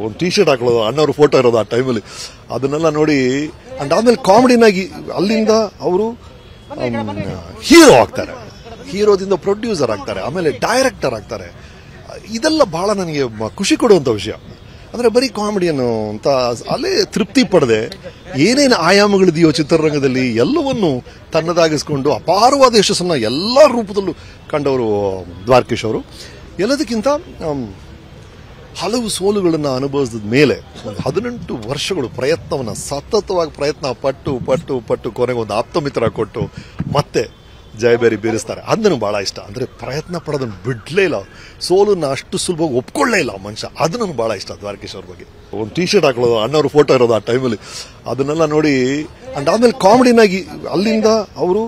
ಒಂದು T shirt ಹಾಕೊಳ್ಳೋದು ಅಣ್ಣವ್ರ ಫೋಟೋ ಇರೋದು ಆ ಟೈಮಲ್ಲಿ ಅದನ್ನೆಲ್ಲ ನೋಡಿ ಅಂಡ್ ಆಮೇಲೆ ಕಾಮಿಡಿನಾಗಿ ಅಲ್ಲಿಂದ ಅವರು ಹೀರೋ ಆಗ್ತಾರೆ ಹೀರೋದಿಂದ ಪ್ರೊಡ್ಯೂಸರ್ ಆಗ್ತಾರೆ ಆಮೇಲೆ ಡೈರೆಕ್ಟರ್ ಆಗ್ತಾರೆ ಇದೆಲ್ಲ ಬಹಳ ನನಗೆ ಮ- ಖುಷಿ ಕೊಡುವಂತ ವಿಷಯ ಅಂದ್ರೆ ಬರೀ ಕಾಮಿಡಿಯನ್ನು ಅಂತ ಅಲ್ಲೇ ತೃಪ್ತಿ ಪಡದೆ ಏನೇನು ಆಯಾಮಗಳಿದೆಯೋ ಚಿತ್ರರಂಗದಲ್ಲಿ ಎಲ್ಲವನ್ನು ತನ್ನದಾಗಿಸ್ಕೊಂಡು ಅಪಾರವಾದ ಯಶಸ್ಸನ್ನ ಎಲ್ಲ ರೂಪದಲ್ಲೂ ಕಂಡವರು ದ್ವಾರಕೀಶ್ ಅವರು ಎಲ್ಲದಕ್ಕಿಂತ ಆಮ್, ಹಲವು ಸೋಲುಗಳನ್ನು ಅನುಭವಿಸಿದ ಮೇಲೆ ಒಂದು ಹದಿನೆಂಟು ವರ್ಷಗಳು ಪ್ರಯತ್ನವನ್ನು ಸತತವಾಗಿ ಪ್ರಯತ್ನ ಪಟ್ಟು ಪಟ್ಟು ಪಟ್ಟು ಕೊನೆಗೆ ಒಂದು ಆಪ್ತಮಿತ್ರ ಕೊಟ್ಟು ಮತ್ತೆ ಜಯಬೇರಿ ಬೀರಿಸ್ತಾರೆ ಅದನ್ನು ಬಹಳ ಇಷ್ಟ ಅಂದ್ರೆ ಪ್ರಯತ್ನ ಪಡೋದನ್ನು ಬಿಡ್ಲೇ ಇಲ್ಲ ಸೋಲನ್ನ ಅಷ್ಟು ಸುಲಭವಾಗಿ ಒಪ್ಕೊಳ್ಳೇ ಇಲ್ಲ ಮನುಷ್ಯ ಅದು ನನಗೆ ಬಹಳ ಇಷ್ಟ ದ್ವಾರಕೀಶ್ ಅವ್ರ ಬಗ್ಗೆ ಒಂದು ಟಿ ಶರ್ಟ್ ಹಾಕೊಳ್ಳೋದು ಅಣ್ಣವ್ರ ಫೋಟೋ ಇರೋದು ಆ ಟೈಮಲ್ಲಿ ಅದನ್ನೆಲ್ಲ ನೋಡಿ ಅಂಡ್ ಆಮೇಲೆ ಕಾಮಿಡಿನಾಗಿ ಅಲ್ಲಿಂದ ಅವರು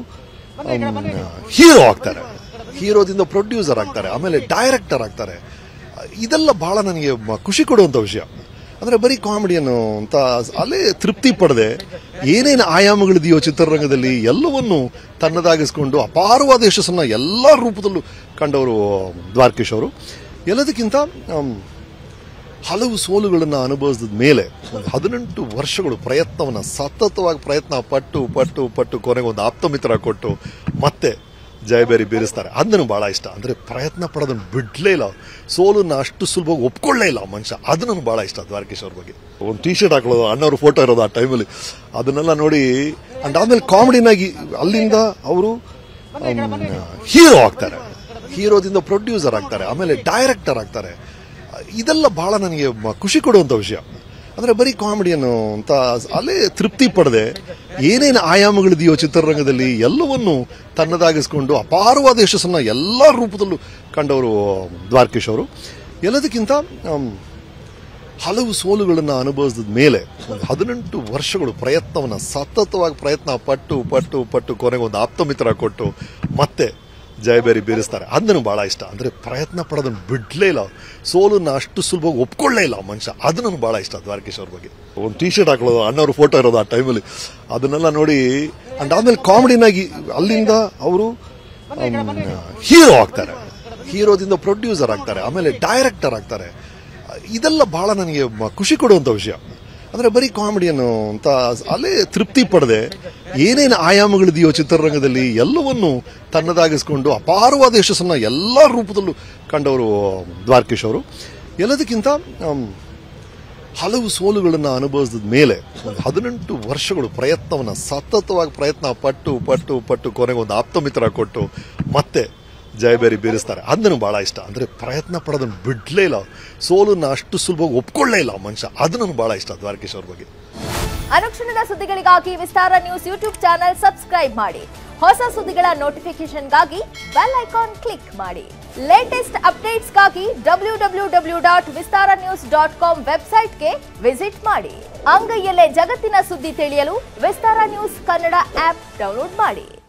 ಹೀರೋ ಆಗ್ತಾರೆ ಹೀರೋದಿಂದ ಪ್ರೊಡ್ಯೂಸರ್ ಆಗ್ತಾರೆ ಆಮೇಲೆ ಡೈರೆಕ್ಟರ್ ಆಗ್ತಾರೆ ಇದೆಲ್ಲ ಬಹಳ ನನಗೆ ಮ- ಖುಷಿ ಕೊಡುವಂತ ವಿಷಯ ಅಂದ್ರೆ ಬರೀ ಕಾಮಿಡಿಯನ್ನು ಅಂತ ಅಲ್ಲೇ ತೃಪ್ತಿ ಪಡದೆ ಏನೇನು ಆಯಾಮಗಳಿದೆಯೋ ಚಿತ್ರರಂಗದಲ್ಲಿ ಎಲ್ಲವನ್ನು ತನ್ನದಾಗಿಸ್ಕೊಂಡು ಅಪಾರವಾದ ಯಶಸ್ಸನ್ನ ಎಲ್ಲ ರೂಪದಲ್ಲೂ ಕಂಡವರು ದ್ವಾರಕೀಶ್ ಅವರು ಎಲ್ಲದಕ್ಕಿಂತ ಆಮ್, ಹಲವು ಸೋಲುಗಳನ್ನು ಅನುಭವಿಸಿದ ಮೇಲೆ ಒಂದು ಹದಿನೆಂಟು ವರ್ಷಗಳು ಪ್ರಯತ್ನವನ್ನು ಸತತವಾಗಿ ಪ್ರಯತ್ನ ಪಟ್ಟು ಪಟ್ಟು ಪಟ್ಟು ಕೊನೆಗೆ ಒಂದು ಆಪ್ತಮಿತ್ರ ಕೊಟ್ಟು ಮತ್ತೆ ಜಯಬೇರಿ ಬೀರಿಸ್ತಾರೆ ಅದನ್ನು ಬಹಳ ಇಷ್ಟ ಅಂದ್ರೆ ಪ್ರಯತ್ನ ಪಡೋದನ್ನು ಬಿಡ್ಲೇ ಇಲ್ಲ ಸೋಲನ್ನ ಅಷ್ಟು ಸುಲಭವಾಗಿ ಒಪ್ಕೊಳ್ಳೇ ಇಲ್ಲ ಮನುಷ್ಯ ಅದು ನನಗೆ ಬಹಳ ಇಷ್ಟ ದ್ವಾರಕೀಶ್ ಅವ್ರ ಬಗ್ಗೆ ಒಂದು ಟಿ ಶರ್ಟ್ ಹಾಕೊಳ್ಳೋದು ಅಣ್ಣವ್ರ ಫೋಟೋ ಇರೋದು ಆ ಟೈಮಲ್ಲಿ ಅದನ್ನೆಲ್ಲ ನೋಡಿ ಅಂಡ್ ಆಮೇಲೆ ಕಾಮಿಡಿನಾಗಿ ಅಲ್ಲಿಂದ ಅವರು ಹೀರೋ ಆಗ್ತಾರೆ ಹೀರೋದಿಂದ ಪ್ರೊಡ್ಯೂಸರ್ ಆಗ್ತಾರೆ ಆಮೇಲೆ ಡೈರೆಕ್ಟರ್ ಆಗ್ತಾರೆ ಇದೆಲ್ಲ ಬಹಳ ನನಗೆ ಮ- ಖುಷಿ ಕೊಡುವಂತ ವಿಷಯ ಅಂದ್ರೆ ಬರೀ ಕಾಮಿಡಿಯನ್ನು ಅಂತ ಅಲ್ಲೇ ತೃಪ್ತಿ ಪಡದೆ ಏನೇನು ಆಯಾಮಗಳಿದೆಯೋ ಚಿತ್ರರಂಗದಲ್ಲಿ ಎಲ್ಲವನ್ನು ತನ್ನದಾಗಿಸ್ಕೊಂಡು ಅಪಾರವಾದ ಯಶಸ್ಸನ್ನ ಎಲ್ಲ ರೂಪದಲ್ಲೂ ಕಂಡವರು ದ್ವಾರಕೀಶ್ ಅವರು ಎಲ್ಲದಕ್ಕಿಂತ ಆಮ್, ಹಲವು ಸೋಲುಗಳನ್ನು ಅನುಭವಿಸಿದ ಮೇಲೆ ಒಂದು ಹದಿನೆಂಟು ವರ್ಷಗಳು ಪ್ರಯತ್ನವನ್ನು ಸತತವಾಗಿ ಪ್ರಯತ್ನ ಪಟ್ಟು ಪಟ್ಟು ಪಟ್ಟು ಕೊನೆಗೆ ಒಂದು ಆಪ್ತಮಿತ್ರ ಕೊಟ್ಟು ಮತ್ತೆ ಜಯಬೇರಿ ಬೀರಿಸ್ತಾರೆ ಅದನ್ನು ಬಹಳ ಇಷ್ಟ ಅಂದ್ರೆ ಪ್ರಯತ್ನ ಪಡೋದನ್ನು ಬಿಡ್ಲೇ ಇಲ್ಲ ಸೋಲನ್ನ ಅಷ್ಟು ಸುಲಭವಾಗಿ ಒಪ್ಕೊಳ್ಳೇ ಇಲ್ಲ ಮನುಷ್ಯ ಅದು ನನಗೆ ಬಹಳ ಇಷ್ಟ ದ್ವಾರಕೀಶ್ ಅವ್ರ ಬಗ್ಗೆ ಒಂದು ಟಿ ಶರ್ಟ್ ಹಾಕೊಳ್ಳೋದು ಅಣ್ಣವ್ರ ಫೋಟೋ ಇರೋದು ಆ ಟೈಮಲ್ಲಿ ಅದನ್ನೆಲ್ಲ ನೋಡಿ ಅಂಡ್ ಆಮೇಲೆ ಕಾಮಿಡಿನಾಗಿ ಅಲ್ಲಿಂದ ಅವರು ಹೀರೋ ಆಗ್ತಾರೆ ಹೀರೋದಿಂದ ಪ್ರೊಡ್ಯೂಸರ್ ಆಗ್ತಾರೆ ಆಮೇಲೆ ಡೈರೆಕ್ಟರ್ ಆಗ್ತಾರೆ ಇದೆಲ್ಲ ಬಹಳ ನನಗೆ ಮ- ಖುಷಿ ಕೊಡುವಂತ ವಿಷಯ ಅಂದ್ರೆ ಬರೀ ಕಾಮಿಡಿಯನ್ನು ಅಂತ ಅಲ್ಲೇ ತೃಪ್ತಿ ಪಡದೆ ಏನೇನು ಆಯಾಮಗಳಿದೆಯೋ ಚಿತ್ರರಂಗದಲ್ಲಿ ಎಲ್ಲವನ್ನು ತನ್ನದಾಗಿಸ್ಕೊಂಡು ಅಪಾರವಾದ ಯಶಸ್ಸನ್ನ ಎಲ್ಲ ರೂಪದಲ್ಲೂ ಕಂಡವರು ದ್ವಾರಕೀಶ್ ಅವರು ಎಲ್ಲದಕ್ಕಿಂತ ಆಮ್, ಹಲವು ಸೋಲುಗಳನ್ನು ಅನುಭವಿಸಿದ ಮೇಲೆ ಒಂದು ಹದಿನೆಂಟು ವರ್ಷಗಳು ಪ್ರಯತ್ನವನ್ನು ಸತತವಾಗಿ ಪ್ರಯತ್ನ ಪಟ್ಟು ಪಟ್ಟು ಪಟ್ಟು ಕೊನೆಗೆ ಒಂದು ಆಪ್ತಮಿತ್ರ ಕೊಟ್ಟು ಮತ್ತೆ ಜಯಬೇರಿ ಬೀರಿಸ್ತಾರೆ ಅದನ್ನು ಬಹಳ ಇಷ್ಟ ಅಂದ್ರೆ ಪ್ರಯತ್ನ ಪಡೋದನ್ನು ಬಿಡ್ಲೇ ಇಲ್ಲ ಸೋಲನ್ನ ಅಷ್ಟು ಸುಲಭವಾಗಿ ಒಪ್ಕೊಳ್ಳೇ ಇಲ್ಲ ಮನುಷ್ಯ ಅದು ನನಗೆ ಬಹಳ ಇಷ್ಟ ದ್ವಾರಕೀಶ್ ಅವ್ರ ಬಗ್ಗೆ ಅನುಕ್ಷಣದ ಸುದ್ದಿಗಳಿಗಾಗಿ Vistara news YouTube channel subscribe ಮಾಡಿ ಹೊಸ ಸುದ್ದಿಗಳ ನೋಟಿಫಿಕೇಶನ್ಗಾಗಿ ಬೆಲ್ ಐಕಾನ್ ಕ್ಲಿಕ್ ಮಾಡಿ ಲೇಟೆಸ್ಟ್ ಅಪ್ಡೇಟ್ಸ್ಗಾಗಿ W W W dot Vistara news dot com ವೆಬ್ಸೈಟ್ಗೆ ವಿಸಿಟ್ ಮಾಡಿ ಅಂಗೈಯಲ್ಲೇ ಜಗತ್ತಿನ ಸುದ್ದಿ ತಿಳಿಯಲು Vistara news Kannada app download ಮಾಡಿ